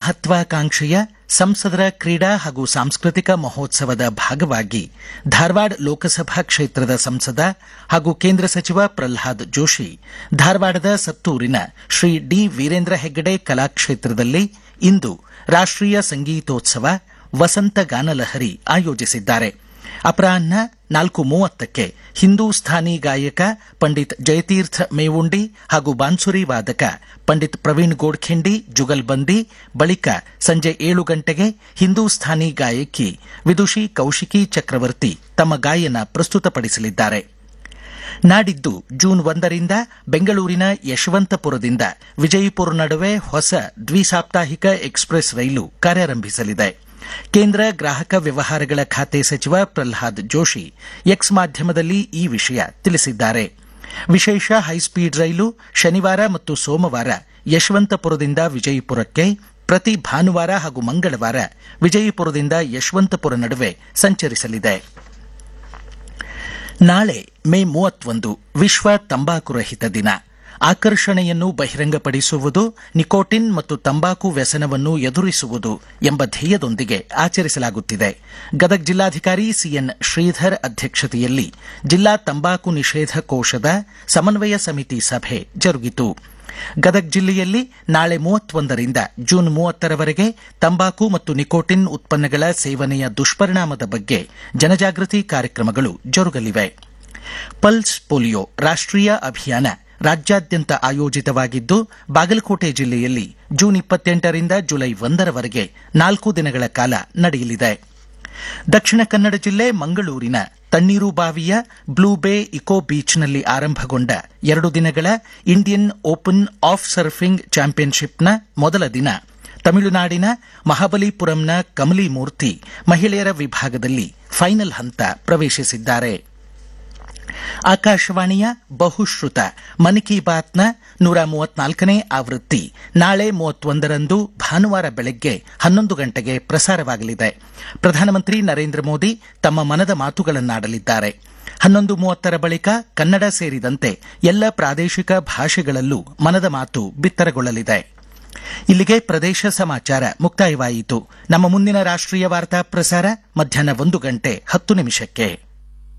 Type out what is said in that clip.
ಮಹತ್ವಾಕಾಂಕ್ಷೆಯ ಸಂಸದರ ಕ್ರೀಡಾ ಹಾಗೂ ಸಾಂಸ್ಕೃತಿಕ ಮಹೋತ್ಸವದ ಭಾಗವಾಗಿ ಧಾರವಾಡ ಲೋಕಸಭಾ ಕ್ಷೇತ್ರದ ಸಂಸದ ಹಾಗೂ ಕೇಂದ್ರ ಸಚಿವ ಪ್ರಲ್ಹಾದ್ ಜೋಶಿ ಧಾರವಾಡದ ಸತ್ತೂರಿನ ಶ್ರೀ ಡಿ ವೀರೇಂದ್ರ ಹೆಗ್ಗಡೆ ಕಲಾಕ್ಷೇತ್ರದಲ್ಲಿ ಇಂದು ರಾಷ್ಟೀಯ ಸಂಗೀತೋತ್ಸವ ವಸಂತ ಗಾನಲಹರಿ ಆಯೋಜಿಸಿದ್ದಾರೆ ಅಪರಾಹ್ನ ನಾಲ್ಕು ಮೂವತ್ತಕ್ಕೆ ಹಿಂದೂಸ್ಥಾನಿ ಗಾಯಕ ಪಂಡಿತ್ ಜಯತೀರ್ಥ ಮೇವುಂಡಿ ಹಾಗೂ ಬಾನ್ಸುರಿ ವಾದಕ ಪಂಡಿತ್ ಪ್ರವೀಣ್ ಗೋಡ್ಖಿಂಡಿ ಜುಗಲ್ಬಂದಿ ಬಳಿಕ ಸಂಜೆ ಏಳು ಗಂಟೆಗೆ ಹಿಂದೂಸ್ಥಾನಿ ಗಾಯಕಿ ವಿದುಷಿ ಕೌಶಿಕಿ ಚಕ್ರವರ್ತಿ ತಮ್ಮ ಗಾಯನ ಪ್ರಸ್ತುತಪಡಿಸಲಿದ್ದಾರೆ ನಾಡಿದ್ದು ಜೂನ್ ಒಂದರಿಂದ ಬೆಂಗಳೂರಿನ ಯಶವಂತಪುರದಿಂದ ವಿಜಯಪುರ ನಡುವೆ ಹೊಸ ದ್ವಿಸಾಪ್ತಾಹಿಕ ಎಕ್ಸ್ಪ್ರೆಸ್ ರೈಲು ಕಾರ್ಯಾರಂಭಿಸಲಿದೆ ಕೇಂದ್ರ ಗ್ರಾಹಕ ವ್ಯವಹಾರಗಳ ಖಾತೆ ಸಚಿವ ಪ್ರಲ್ಹಾದ್ ಜೋಶಿ ಎಕ್ಸ್ ಮಾಧ್ಯಮದಲ್ಲಿ ಈ ವಿಷಯ ತಿಳಿಸಿದ್ದಾರೆ ವಿಶೇಷ ಹೈಸ್ಪೀಡ್ ರೈಲು ಶನಿವಾರ ಮತ್ತು ಸೋಮವಾರ ಯಶವಂತಪುರದಿಂದ ವಿಜಯಪುರಕ್ಕೆ ಪ್ರತಿ ಭಾನುವಾರ ಹಾಗೂ ಮಂಗಳವಾರ ವಿಜಯಪುರದಿಂದ ಯಶವಂತಪುರ ನಡುವೆ ಸಂಚರಿಸಲಿದೆ ನಾಳೆ ಮೇ ಮೂವತ್ತೊಂದು ವಿಶ್ವ ತಂಬಾಕು ರಹಿತ ದಿನ ಆಕರ್ಷಣೆಯನ್ನು ಬಹಿರಂಗಪಡಿಸುವುದು ನಿಕೋಟಿನ್ ಮತ್ತು ತಂಬಾಕು ವ್ಯಸನವನ್ನು ಎದುರಿಸುವುದು ಎಂಬ ಧ್ಯೇಯದೊಂದಿಗೆ ಆಚರಿಸಲಾಗುತ್ತಿದೆ ಗದಗ ಜಿಲ್ಲಾಧಿಕಾರಿ ಸಿಎನ್ ಶ್ರೀಧರ್ ಅಧ್ಯಕ್ಷತೆಯಲ್ಲಿ ಜಿಲ್ಲಾ ತಂಬಾಕು ನಿಷೇಧ ಕೋಶದ ಸಮನ್ವಯ ಸಮಿತಿ ಸಭೆ ಜರುಗಿತು ಗದಗ ಜಿಲ್ಲೆಯಲ್ಲಿ ನಾಳೆ ಮೂವತ್ತೊಂದರಿಂದ ಜೂನ್ ಮೂವತ್ತರವರೆಗೆ ತಂಬಾಕು ಮತ್ತು ನಿಕೋಟಿನ್ ಉತ್ಪನ್ನಗಳ ಸೇವನೆಯ ದುಷ್ಪರಿಣಾಮದ ಬಗ್ಗೆ ಜನಜಾಗೃತಿ ಕಾರ್ಯಕ್ರಮಗಳು ಜರುಗಲಿವೆ ಪಲ್ಸ್ ಪೋಲಿಯೋ ರಾಷ್ಟೀಯ ಅಭಿಯಾನ ರಾಜ್ಯಾದ್ಯಂತ ಆಯೋಜಿತವಾಗಿದ್ದು ಬಾಗಲಕೋಟೆ ಜಿಲ್ಲೆಯಲ್ಲಿ ಜೂನ್ ಇಪ್ಪತ್ತೆಂಟರಿಂದ ಜುಲೈ ಒಂದರವರೆಗೆ ನಾಲ್ಕು ದಿನಗಳ ಕಾಲ ನಡೆಯಲಿದೆ ದಕ್ಷಿಣ ಕನ್ನಡ ಜಿಲ್ಲೆ ಮಂಗಳೂರಿನ ತಣ್ಣೀರುಬಾವಿಯ ಬ್ಲೂ ಬೇ ಇಕೋ ಬೀಚ್ನಲ್ಲಿ ಆರಂಭಗೊಂಡ ಎರಡು ದಿನಗಳ ಇಂಡಿಯನ್ ಓಪನ್ ಆಫ್ ಸರ್ಫಿಂಗ್ ಚಾಂಪಿಯನ್ಶಿಪ್ನ ಮೊದಲ ದಿನ ತಮಿಳುನಾಡಿನ ಮಹಾಬಲಿಪುರಂನ ಕಮಲಿ ಮೂರ್ತಿ ಮಹಿಳೆಯರ ವಿಭಾಗದಲ್ಲಿ ಫೈನಲ್ ಹಂತ ಪ್ರವೇಶಿಸಿದ್ದಾರೆ ಆಕಾಶವಾಣಿಯ ಬಹುಶ್ರುತ ಮನ್ ಕಿ ಬಾತ್ನ ನೂರ ಮೂವತ್ನಾಲ್ಕನೇ ಆವೃತ್ತಿ ನಾಳೆ ಮೂವತ್ತೊಂದರಂದು ಭಾನುವಾರ ಬೆಳಗ್ಗೆ ಹನ್ನೊಂದು ಗಂಟೆಗೆ ಪ್ರಸಾರವಾಗಲಿದೆ ಪ್ರಧಾನಮಂತ್ರಿ ನರೇಂದ್ರ ಮೋದಿ ತಮ್ಮ ಮನದ ಮಾತುಗಳನ್ನಾಡಲಿದ್ದಾರೆ ಹನ್ನೊಂದು ಮೂವತ್ತರ ಬಳಿಕ ಕನ್ನಡ ಸೇರಿದಂತೆ ಎಲ್ಲ ಪ್ರಾದೇಶಿಕ ಭಾಷೆಗಳಲ್ಲೂ ಮನದ ಮಾತು ಬಿತ್ತರಗೊಳ್ಳಲಿದೆ ಇಲ್ಲಿಗೆ ಪ್ರದೇಶ ಸಮಾಚಾರ ಮುಕ್ತಾಯವಾಯಿತು ನಮ್ಮ ಮುಂದಿನ ರಾಷ್ಟೀಯ ವಾರ್ತಾ ಪ್ರಸಾರ ಮಧ್ಯಾಹ್ನ ಒಂದು ಗಂಟೆ ಹತ್ತು ನಿಮಿಷಕ್ಕೆ